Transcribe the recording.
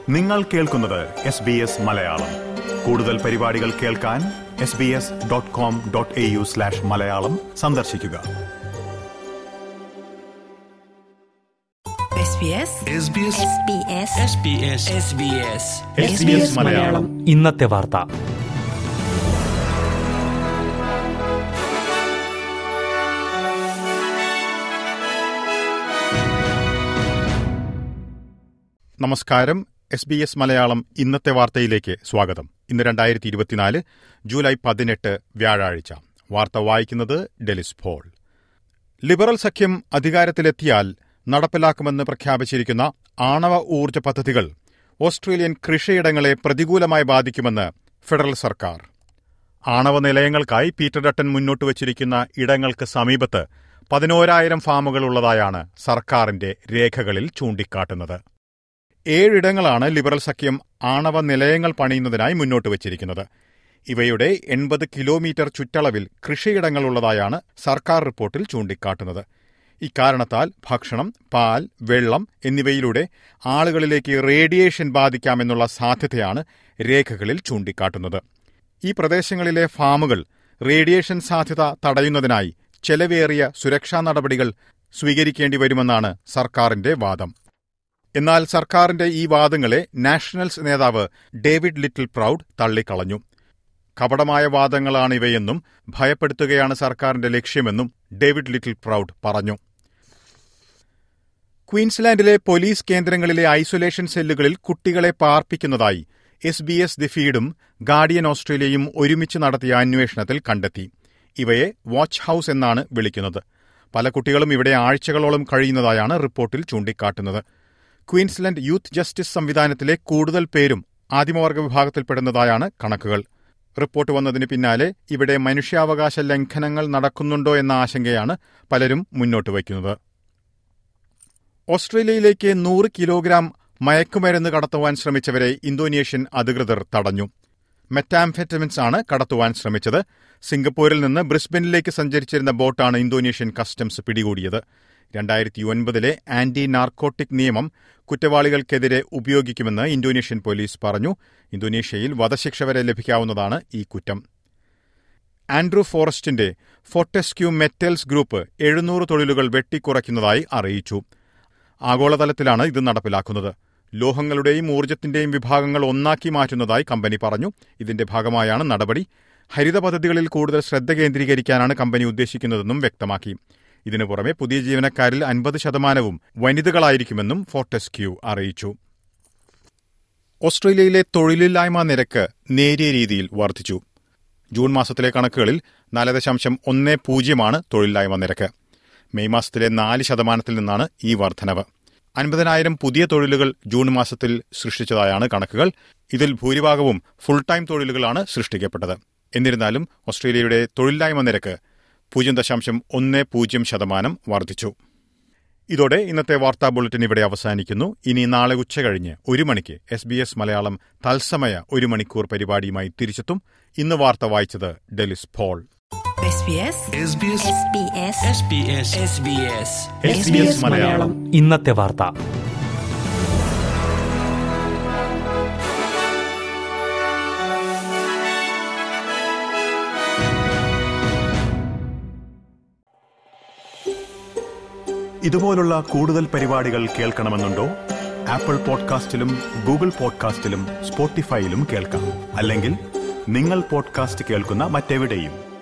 നിങ്ങൾ കേൾക്കുന്നത് S B S Malayalam കൂടുതൽ പരിപാടികൾ കേൾക്കാൻ S B S dot com dot A U slash Malayalam സന്ദർശിക്കുക SBS SBS SBS SBS SBS SBS Malayalam ഇന്നത്തെ വാർത്ത നമസ്കാരം എസ് ബി എസ് മലയാളം ഇന്നത്തെ വാർത്തയിലേക്ക് സ്വാഗതം ഇന്ന് രണ്ടായിരത്തി ഇരുപത്തിനാല് ജൂലൈ പതിനെട്ട് വ്യാഴാഴ്ച വാർത്ത വായിക്കുന്നത് ഡെലിസ് ഫോൾ ലിബറൽ സഖ്യം അധികാരത്തിലെത്തിയാൽ നടപ്പിലാക്കുമെന്ന് പ്രഖ്യാപിച്ചിരിക്കുന്ന ആണവ ഊർജ്ജ പദ്ധതികൾ ഓസ്ട്രേലിയൻ കൃഷിയിടങ്ങളെ പ്രതികൂലമായി ബാധിക്കുമെന്ന് ഫെഡറൽ സർക്കാർ ആണവ നിലയങ്ങൾക്കായി പീറ്റർ ഡട്ടൻ മുന്നോട്ട് വച്ചിരിക്കുന്ന ഇടങ്ങൾക്ക് സമീപത്ത് പതിനോരായിരം ഫാമുകൾ ഉള്ളതായാണ് സർക്കാരിന്റെ രേഖകളിൽ ചൂണ്ടിക്കാട്ടുന്നത് ഏഴിടങ്ങളാണ് ലിബറൽ സഖ്യം ആണവ നിലയങ്ങൾ പണിയുന്നതിനായി മുന്നോട്ട് വച്ചിരിക്കുന്നത് ഇവയുടെ എൺപത് കിലോമീറ്റർ ചുറ്റളവിൽ കൃഷിയിടങ്ങളുള്ളതായാണ് സർക്കാർ റിപ്പോർട്ടിൽ ചൂണ്ടിക്കാട്ടുന്നത് ഇക്കാരണത്താൽ ഭക്ഷണം പാൽ വെള്ളം എന്നിവയിലൂടെ ആളുകളിലേക്ക് റേഡിയേഷൻ ബാധിക്കാമെന്നുള്ള സാധ്യതയാണ് രേഖകളിൽ ചൂണ്ടിക്കാട്ടുന്നത് ഈ പ്രദേശങ്ങളിലെ ഫാമുകൾ റേഡിയേഷൻ സാധ്യത തടയുന്നതിനായി ചെലവേറിയ സുരക്ഷാ നടപടികൾ സ്വീകരിക്കേണ്ടി വരുമെന്നാണ് സർക്കാരിന്റെ വാദം എന്നാൽ സർക്കാരിന്റെ ഈ വാദങ്ങളെ നാഷണൽസ് നേതാവ് ഡേവിഡ് ലിറ്റിൽ പ്രൌഡ് തള്ളിക്കളഞ്ഞു കപടമായ വാദങ്ങളാണ് ഇവയെന്നും ഭയപ്പെടുത്തുകയാണ് സർക്കാരിന്റെ ലക്ഷ്യമെന്നും ഡേവിഡ് ലിറ്റിൽ പ്രൌഡ് പറഞ്ഞു ക്വീൻസ്ലാൻഡിലെ പോലീസ് കേന്ദ്രങ്ങളിലെ ഐസൊലേഷൻ സെല്ലുകളിൽ കുട്ടികളെ പാർപ്പിക്കുന്നതായി എസ് ബി എസ് ദി ഫീഡും ഗാർഡിയൻ ഓസ്ട്രേലിയയും ഒരുമിച്ച് നടത്തിയ അന്വേഷണത്തിൽ കണ്ടെത്തി ഇവയെ വാച്ച് ഹൌസ് എന്നാണ് വിളിക്കുന്നത് പല കുട്ടികളും ഇവിടെ ആഴ്ചകളോളം കഴിയുന്നതായാണ് റിപ്പോർട്ടിൽ ചൂണ്ടിക്കാട്ടുന്നത് ക്വീൻസ്ലൻഡ് യൂത്ത് ജസ്റ്റിസ് സംവിധാനത്തിലെ കൂടുതൽ പേരും ആദിമവർഗ വിഭാഗത്തിൽപ്പെടുന്നതായാണ് കണക്കുകൾ റിപ്പോർട്ട് വന്നതിന് പിന്നാലെ ഇവിടെ മനുഷ്യാവകാശ ലംഘനങ്ങൾ നടക്കുന്നുണ്ടോ എന്ന ആശങ്കയാണ് പലരും മുന്നോട്ട് വയ്ക്കുന്നത് ഓസ്ട്രേലിയയിലേക്ക് നൂറ് കിലോഗ്രാം മയക്കുമരുന്ന് കടത്തുവാൻ ശ്രമിച്ചവരെ ഇന്തോനേഷ്യൻ അധികൃതർ തടഞ്ഞു മെറ്റാംഫെറ്റമിൻസ് ആണ് കടത്തുവാൻ ശ്രമിച്ചത് സിംഗപ്പൂരിൽ നിന്ന് ബ്രിസ്ബനിലേക്ക് സഞ്ചരിച്ചിരുന്ന ബോട്ടാണ് ഇന്തോനേഷ്യൻ കസ്റ്റംസ് പിടികൂടിയത് രണ്ടായിരത്തി ഒൻപതിലെ ആന്റി നാർക്കോട്ടിക് നിയമം കുറ്റവാളികൾക്കെതിരെ ഉപയോഗിക്കുമെന്ന് ഇന്തോനേഷ്യൻ പോലീസ് പറഞ്ഞു ഇന്തോനേഷ്യയിൽ വധശിക്ഷ വരെ ലഭിക്കാവുന്നതാണ് ഈ കുറ്റം ആൻഡ്രൂ ഫോറസ്റ്റിന്റെ ഫോർട്ടെസ്ക്യൂ മെറ്റൽസ് ഗ്രൂപ്പ് എഴുന്നൂറ് തൊഴിലുകൾ വെട്ടിക്കുറയ്ക്കുന്നതായി അറിയിച്ചു ആഗോളതലത്തിലാണ് ഇത് നടപ്പിലാക്കുന്നത് ലോഹങ്ങളുടെയും ഊർജ്ജത്തിന്റെയും വിഭാഗങ്ങൾ ഒന്നാക്കി മാറ്റുന്നതായി കമ്പനി പറഞ്ഞു ഇതിന്റെ ഭാഗമായാണ് നടപടി ഹരിത പദ്ധതികളിൽ കൂടുതൽ ശ്രദ്ധ കേന്ദ്രീകരിക്കാനാണ് കമ്പനി ഉദ്ദേശിക്കുന്നതെന്നും വ്യക്തമാക്കി ഇതിനു പുറമെ പുതിയ ജീവനക്കാരിൽ അൻപത് ശതമാനവും വനിതകളായിരിക്കുമെന്നും ഫോർട്ടെസ്ക്യൂ അറിയിച്ചു ഓസ്ട്രേലിയയിലെ തൊഴിലില്ലായ്മ നിരക്ക് നേരിയ രീതിയിൽ വർദ്ധിച്ചു ജൂൺ മാസത്തിലെ കണക്കുകളിൽ നാല് ദശാംശം ഒന്ന് പൂജ്യമാണ് തൊഴിലില്ലായ്മ നിരക്ക് മെയ് മാസത്തിലെ നാല് ശതമാനത്തിൽ നിന്നാണ് ഈ വർധനവ് അൻപതിനായിരം പുതിയ തൊഴിലുകൾ ജൂൺ മാസത്തിൽ സൃഷ്ടിച്ചതായാണ് കണക്കുകൾ ഇതിൽ ഭൂരിഭാഗവും ഫുൾ ടൈം തൊഴിലുകളാണ് സൃഷ്ടിക്കപ്പെട്ടത് എന്നിരുന്നാലും ഓസ്ട്രേലിയയുടെ തൊഴിലില്ലായ്മ നിരക്ക് പൂജ്യം ദശാംശം ഒന്ന് പൂജ്യം ശതമാനം വർദ്ധിച്ചു ഇതോടെ ഇന്നത്തെ വാർത്താ ബുള്ളറ്റിൻ ഇവിടെ അവസാനിക്കുന്നു ഇനി നാളെ ഉച്ചകഴിഞ്ഞ് ഒരു മണിക്ക് എസ് ബി എസ് മലയാളം തത്സമയ ഒരു മണിക്കൂർ പരിപാടിയുമായി തിരിച്ചെത്തും ഇന്ന് വാർത്ത വായിച്ചത് Delys Paul SBS SBS SBS SBS SBS SBS Malayalam ഇന്നത്തെ വാർത്ത ഇതുപോലുള്ള കൂടുതൽ പരിപാടികൾ കേൾക്കണമെന്നുണ്ടോ ആപ്പിൾ പോഡ്കാസ്റ്റിലും ഗൂഗിൾ പോഡ്കാസ്റ്റിലും സ്പോട്ടിഫൈയിലും കേൾക്കാം അല്ലെങ്കിൽ നിങ്ങൾ പോഡ്കാസ്റ്റ് കേൾക്കുന്ന മറ്റെവിടെയും